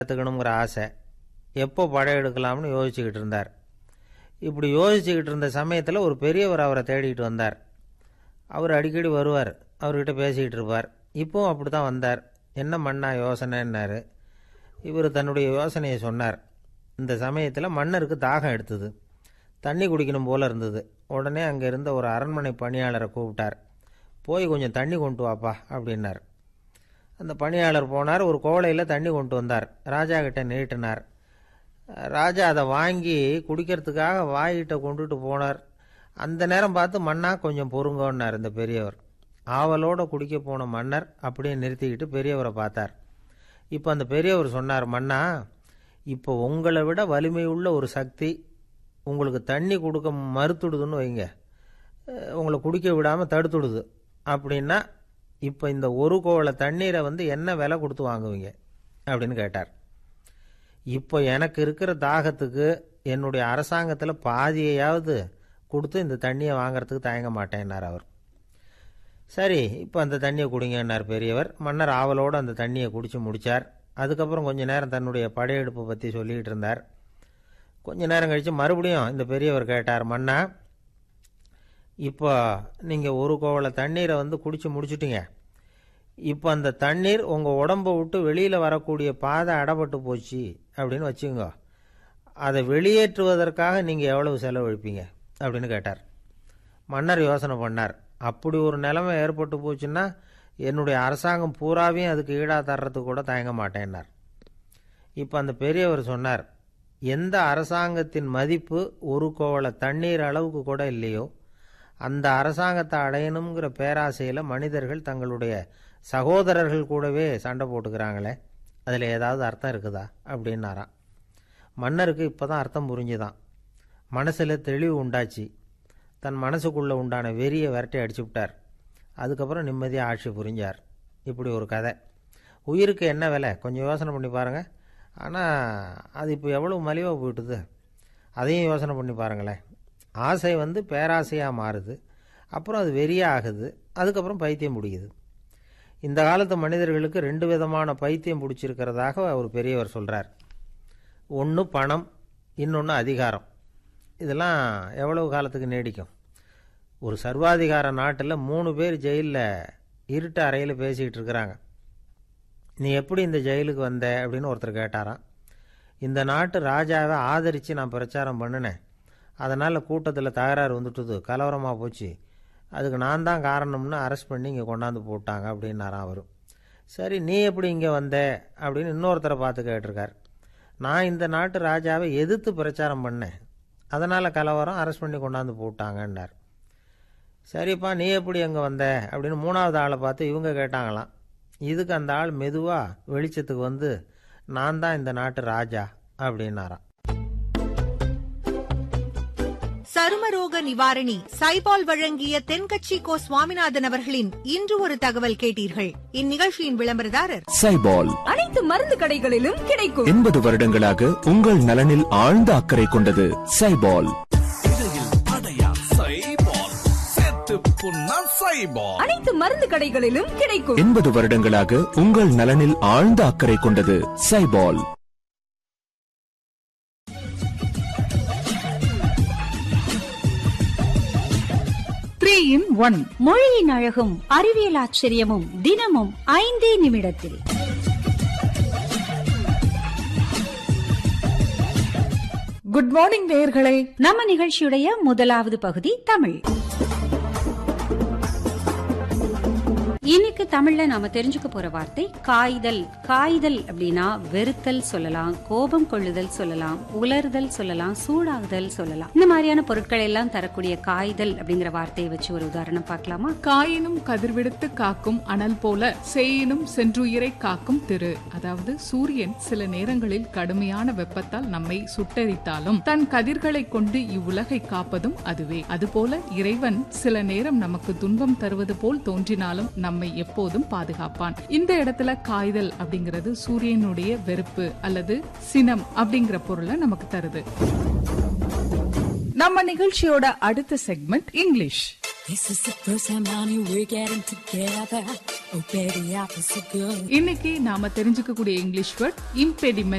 கற்றுக்கணுங்கிற ஆசை எப்போ படையெடுக்கலாம்னு யோசிச்சுக்கிட்டு இருந்தார் இப்படி யோசிச்சுக்கிட்டு இருந்த சமயத்தில் ஒரு பெரியவர் அவரை தேடிட்டு வந்தார் அவர் அடிக்கடி வருவார் அவர்கிட்ட பேசிக்கிட்டு இருப்பார் இப்போவும் அப்படி தான் வந்தார் என்ன மண்ணா யோசனைன்னாரு இவர் தன்னுடைய யோசனையை சொன்னார் இந்த சமயத்தில் மன்னருக்கு தாகம் எடுத்தது தண்ணி குடிக்கணும் போல இருந்தது உடனே அங்கே இருந்த ஒரு அரண்மனை பணியாளரை கூப்பிட்டார் போய் கொஞ்சம் தண்ணி கொண்டு வாப்பா அப்படின்னார் அந்த பணியாளர் போனார் ஒரு கோலையில் தண்ணி கொண்டு வந்தார் ராஜா கிட்ட நீட்டினார் ராஜா அதை வாங்கி குடிக்கிறதுக்காக வாயிட்ட கொண்டுட்டு போனார் அந்த நேரம் பார்த்து மன்னா கொஞ்சம் பொறுங்கன்னார் இந்த பெரியவர் ஆவலோட குடிக்க போன மன்னர் அப்படியே நிறுத்திக்கிட்டு பெரியவரை பார்த்தார் இப்போ அந்த பெரியவர் சொன்னார் மன்னா இப்போ உங்களை விட வலிமையுள்ள ஒரு சக்தி உங்களுக்கு தண்ணி கொடுக்க மறுத்துடுதுன்னு வைங்க அஹ் உங்களை குடிக்க விடாமல் தடுத்துடுது அப்படின்னா இப்போ இந்த ஒரு கோவளை தண்ணீரை வந்து என்ன விலை கொடுத்து வாங்குவீங்க அப்படின்னு கேட்டார் இப்போ எனக்கு இருக்கிற தாகத்துக்கு என்னுடைய அரசாங்கத்தில் பாதியையாவது கொடுத்து இந்த தண்ணியை வாங்குறதுக்கு தயங்க மாட்டேன்னார் அவர் சரி இப்போ அந்த தண்ணியை குடிங்கன்னார் பெரியவர் மன்னர் ஆவலோடு அந்த தண்ணியை குடித்து முடித்தார் அதுக்கப்புறம் கொஞ்ச நேரம் தன்னுடைய படையெடுப்பை பற்றி சொல்லிக்கிட்டு இருந்தார் கொஞ்ச நேரம் கழித்து மறுபடியும் இந்த பெரியவர் கேட்டார் மன்னா இப்போ நீங்கள் ஒரு கோவளை தண்ணீரை வந்து குடித்து முடிச்சிட்டீங்க இப்போ அந்த தண்ணீர் உங்கள் உடம்பை விட்டு வெளியில் வரக்கூடிய பாதை அடப்பட்டு போச்சு அப்படின்னு வச்சுக்கோங்க அதை வெளியேற்றுவதற்காக நீங்கள் எவ்வளவு செலவழிப்பீங்க அப்படின்னு கேட்டார் மன்னர் யோசனை பண்ணார் அப்படி ஒரு நிலைமை ஏற்பட்டு போச்சுன்னா என்னுடைய அரசாங்கம் பூராவையும் அதுக்கு ஈடாக தர்றதுக்கு கூட தயங்க மாட்டேன்னார் இப்போ அந்த பெரியவர் சொன்னார் எந்த அரசாங்கத்தின் மதிப்பு ஒரு கோவளை தண்ணீர் அளவுக்கு கூட இல்லையோ அந்த அரசாங்கத்தை அடையணுங்கிற பேராசையில் மனிதர்கள் தங்களுடைய சகோதரர்கள் கூடவே சண்டை போட்டுக்கிறாங்களே அதில் ஏதாவது அர்த்தம் இருக்குதா அப்படின்னாராம் மன்னருக்கு இப்போ தான் அர்த்தம் புரிஞ்சுதான் மனசில் தெளிவு உண்டாச்சு தன் மனசுக்குள்ளே உண்டான வெறியை விரட்டி அடிச்சு விட்டார் அதுக்கப்புறம் நிம்மதியாக ஆட்சி புரிஞ்சார் இப்படி ஒரு கதை உயிருக்கு என்ன விலை கொஞ்சம் யோசனை பண்ணி பாருங்கள் ஆனால் அது இப்போ எவ்வளோ மலிவாக போயிட்டுது அதையும் யோசனை பண்ணி பாருங்களேன் ஆசை வந்து பேராசையாக மாறுது அப்புறம் அது வெறியாக ஆகுது அதுக்கப்புறம் பைத்தியம் பிடிக்குது இந்த காலத்து மனிதர்களுக்கு ரெண்டு விதமான பைத்தியம் பிடிச்சிருக்கிறதாக ஒரு பெரியவர் சொல்கிறார் ஒன்று பணம் இன்னொன்று அதிகாரம் இதெல்லாம் எவ்வளவு காலத்துக்கு நீடிக்கும் ஒரு சர்வாதிகார நாட்டில் மூணு பேர் ஜெயிலில் இருட்டு அறையில் பேசிக்கிட்டு இருக்கிறாங்க நீ எப்படி இந்த ஜெயிலுக்கு வந்த அப்படின்னு ஒருத்தர் கேட்டாராம் இந்த நாட்டு ராஜாவை ஆதரித்து நான் பிரச்சாரம் பண்ணினேன் அதனால் கூட்டத்தில் தகராறு வந்துட்டுது கலவரமாக போச்சு அதுக்கு நான் தான் காரணம்னு அரெஸ்ட் பண்ணி இங்கே கொண்டாந்து போட்டாங்க அப்படின்னாராம் அவர் சரி நீ எப்படி இங்கே வந்த அப்படின்னு இன்னொருத்தரை பார்த்து கேட்டிருக்கார் நான் இந்த நாட்டு ராஜாவை எதிர்த்து பிரச்சாரம் பண்ணேன் அதனால் கலவரம் அரெஸ்ட் பண்ணி கொண்டாந்து போட்டாங்கன்னார் சரிப்பா நீ எப்படி அங்கே வந்த அப்படின்னு மூணாவது ஆளை பார்த்து இவங்க கேட்டாங்களாம் இதுக்கு அந்த ஆள் மெதுவாக வெளிச்சத்துக்கு வந்து நான் தான் இந்த நாட்டு ராஜா அப்படின்னாராம் சருமரோக நிவாரணி சைபால் வழங்கிய தென்கட்சி கோ சுவாமிநாதன் அவர்களின் இன்று ஒரு தகவல் கேட்டீர்கள் இந்நிகழ்ச்சியின் விளம்பரதாரர் சைபால் அனைத்து மருந்து கடைகளிலும் கிடைக்கும் எண்பது வருடங்களாக உங்கள் நலனில் ஆழ்ந்த அக்கறை கொண்டது சைபால் அனைத்து மருந்து கடைகளிலும் கிடைக்கும் எண்பது வருடங்களாக உங்கள் நலனில் ஆழ்ந்த அக்கறை கொண்டது சைபால் த்ரீ இன் ஒன் மொழியின் அழகும் அறிவியல் ஆச்சரியமும் தினமும் ஐந்தே நிமிடத்தில் குட் மார்னிங் நேயர்களே நம்ம நிகழ்ச்சியுடைய முதலாவது பகுதி தமிழ் இன்னைக்கு தமிழ்ல நாம தெரிஞ்சுக்க போற வார்த்தை காய்தல் காய்தல் அப்படின்னா வெறுத்தல் சொல்லலாம் கோபம் கொள்ளுதல் சொல்லலாம் உலர்தல் சொல்லலாம் சூடாகுதல் சொல்லலாம் இந்த மாதிரியான பொருட்கள் எல்லாம் தரக்கூடிய காய்தல் அப்படிங்கிற வார்த்தையை வச்சு ஒரு உதாரணம் பார்க்கலாமா காயினும் கதிர்விடுத்து காக்கும் அனல் போல சேயினும் சென்றுயிரை காக்கும் திரு அதாவது சூரியன் சில நேரங்களில் கடுமையான வெப்பத்தால் நம்மை சுட்டெரித்தாலும் தன் கதிர்களை கொண்டு இவ்வுலகை காப்பதும் அதுவே அதுபோல இறைவன் சில நேரம் நமக்கு துன்பம் தருவது போல் தோன்றினாலும் நம்மை எப்போதும் பாதுகாப்பான் இந்த இடத்துல காய்தல் அப்படிங்கிறது சூரியனுடைய வெறுப்பு அல்லது சினம் அப்படிங்கிற பொருளை நமக்கு தருது நம்ம நிகழ்ச்சியோட அடுத்த segment English This is the first time, honey, we're getting together. இன்னைக்கு நாம தெரிஞ்சுக்கக்கூடிய இங்கிலீஷ் வேர்ட் impediment